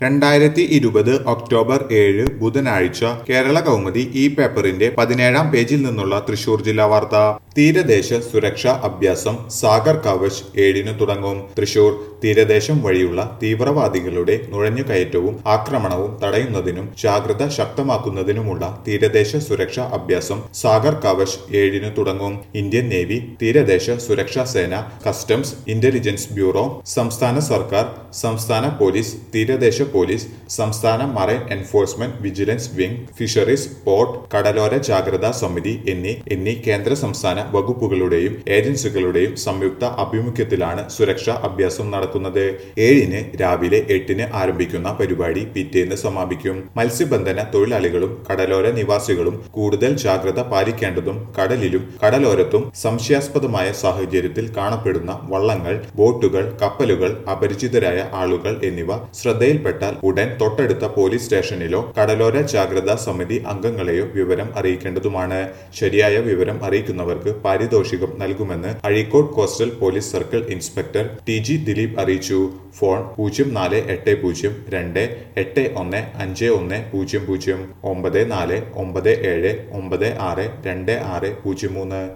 രണ്ടായിരത്തി ഇരുപത് ഒക്ടോബർ ഏഴ് ബുധനാഴ്ച കേരള കൗമുദി ഈ പേപ്പറിന്റെ പതിനേഴാം പേജിൽ നിന്നുള്ള തൃശൂർ ജില്ലാ വാർത്ത തീരദേശ സുരക്ഷാ അഭ്യാസം സാഗർ കവച് ഏഴിന് തുടങ്ങും തൃശൂർ തീരദേശം വഴിയുള്ള തീവ്രവാദികളുടെ നുഴഞ്ഞുകയറ്റവും ആക്രമണവും തടയുന്നതിനും ജാഗ്രത ശക്തമാക്കുന്നതിനുമുള്ള തീരദേശ സുരക്ഷാ അഭ്യാസം സാഗർ കവച് ഏഴിന് തുടങ്ങും ഇന്ത്യൻ നേവി തീരദേശ സുരക്ഷാ സേന കസ്റ്റംസ് ഇന്റലിജൻസ് ബ്യൂറോ സംസ്ഥാന സർക്കാർ സംസ്ഥാന പോലീസ് തീരദേശ പോലീസ് സംസ്ഥാന marine enforcement vigilance wing fisheries port കടലോര ജാഗ്രതാ സമിതി എന്നീ എന്നീ കേന്ദ്ര സംസ്ഥാന വകുപ്പുകളുടെയും ഏജൻസികളുടെയും സംയുക്ത ആഭിമുഖ്യത്തിലാണ് സുരക്ഷാ അഭ്യാസം നടക്കുന്നത് ഏഴിന് രാവിലെ എട്ടിന് ആരംഭിക്കുന്ന പരിപാടി പിറ്റേന്ന് സമാപിക്കും മത്സ്യബന്ധന തൊഴിലാളികളും കടലോര നിവാസികളും കൂടുതൽ ജാഗ്രത പാലിക്കേണ്ടതും കടലിലും കടലോരത്തും സംശയാസ്പദമായ സാഹചര്യത്തിൽ കാണപ്പെടുന്ന വള്ളങ്ങൾ ബോട്ടുകൾ കപ്പലുകൾ അപരിചിതരായ ആളുകൾ എന്നിവ ശ്രദ്ധയിൽപ്പെട്ടാൽ ഉടൻ തൊട്ടടുത്ത പോലീസ് സ്റ്റേഷനിലോ കടലോര ജാഗ്രതാ സമിതി അംഗങ്ങളെയോ വിവരം അറിയിക്കേണ്ടതുമാണ് ശരിയായ വിവരം അറിയിക്കുന്നവർക്ക് പാരിതോഷികം നൽകുമെന്ന് Azhikode coastal police circle inspector T G Dileep അറിയിച്ചു ഫോൺ പൂജ്യം നാല് എട്ട് പൂജ്യം രണ്ട് എട്ട് ഒന്ന് അഞ്ച് ഒന്ന് പൂജ്യം പൂജ്യം ഒമ്പത് നാല് ഒമ്പത് ഏഴ് ഒമ്പത് ആറ് രണ്ട് ആറ് പൂജ്യം മൂന്ന്